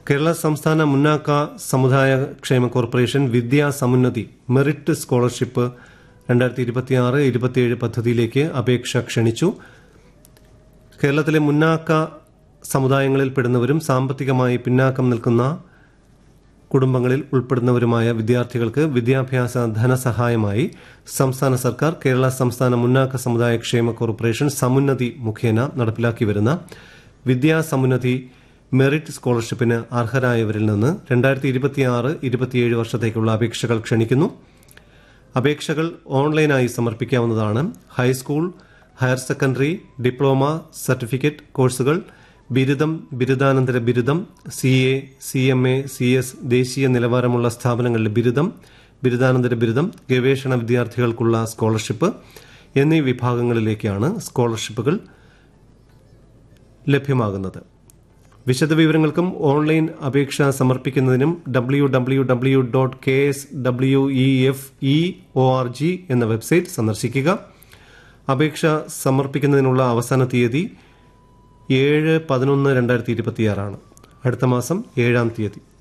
കേരള സംസ്ഥാന മുന്നാക്ക സമുദായ ക്ഷേമ corporation Vidya Samunnathi merit scholarship രണ്ടായിരത്തി ഇരുപത്തിയാറ് ഇരുപത്തിയേഴ് പദ്ധതിയിലേക്ക് അപേക്ഷ ക്ഷണിച്ചു കേരളത്തിലെ മുന്നാക്ക സമുദായങ്ങളിൽപ്പെടുന്നവരും സാമ്പത്തികമായി പിന്നാക്കം നിൽക്കുന്ന കുടുംബങ്ങളിൽ ഉൾപ്പെടുന്നവരുമായ വിദ്യാർത്ഥികൾക്ക് വിദ്യാഭ്യാസ ധനസഹായമായി സംസ്ഥാന സർക്കാർ കേരള സംസ്ഥാന മുന്നാക്ക സമുദായ ക്ഷേമ കോർപ്പറേഷൻ സമുന്നതി മുഖേന നടപ്പിലാക്കി വരുന്ന വിദ്യാ സമുന്നതി മെറിറ്റ് സ്കോളർഷിപ്പിന് അർഹരായവരിൽ നിന്ന് രണ്ടായിരത്തി ഇരുപത്തിയാറ് ഇരുപത്തിയേഴ് വർഷത്തേക്കുള്ള അപേക്ഷകൾ ക്ഷണിക്കുന്നു അപേക്ഷകൾ ഓൺലൈനായി സമർപ്പിക്കാവുന്നതാണ് high school higher secondary diploma certificate കോഴ്സുകൾ ബിരുദം ബിരുദാനന്തര ബിരുദം C A C M A C S ദേശീയ നിലവാരമുള്ള സ്ഥാപനങ്ങളിലെ ബിരുദം ബിരുദാനന്തര ബിരുദം ഗവേഷണ വിദ്യാർത്ഥികൾക്കുള്ള സ്കോളർഷിപ്പ് എന്നീ വിഭാഗങ്ങളിലേക്കാണ് സ്കോളർഷിപ്പുകൾ ലഭ്യമാകുന്നത് വിശദവിവരങ്ങൾക്കും ഓൺലൈൻ അപേക്ഷ സമർപ്പിക്കുന്നതിനും W W W dot K S W E F E O R G എന്ന വെബ്സൈറ്റ് സന്ദർശിക്കുക അപേക്ഷ സമർപ്പിക്കുന്നതിനുള്ള അവസാന തീയതി ഏഴ് പതിനൊന്ന് രണ്ടായിരത്തി ഇരുപത്തിയാറാണ് അടുത്ത മാസം ഏഴാം തീയതി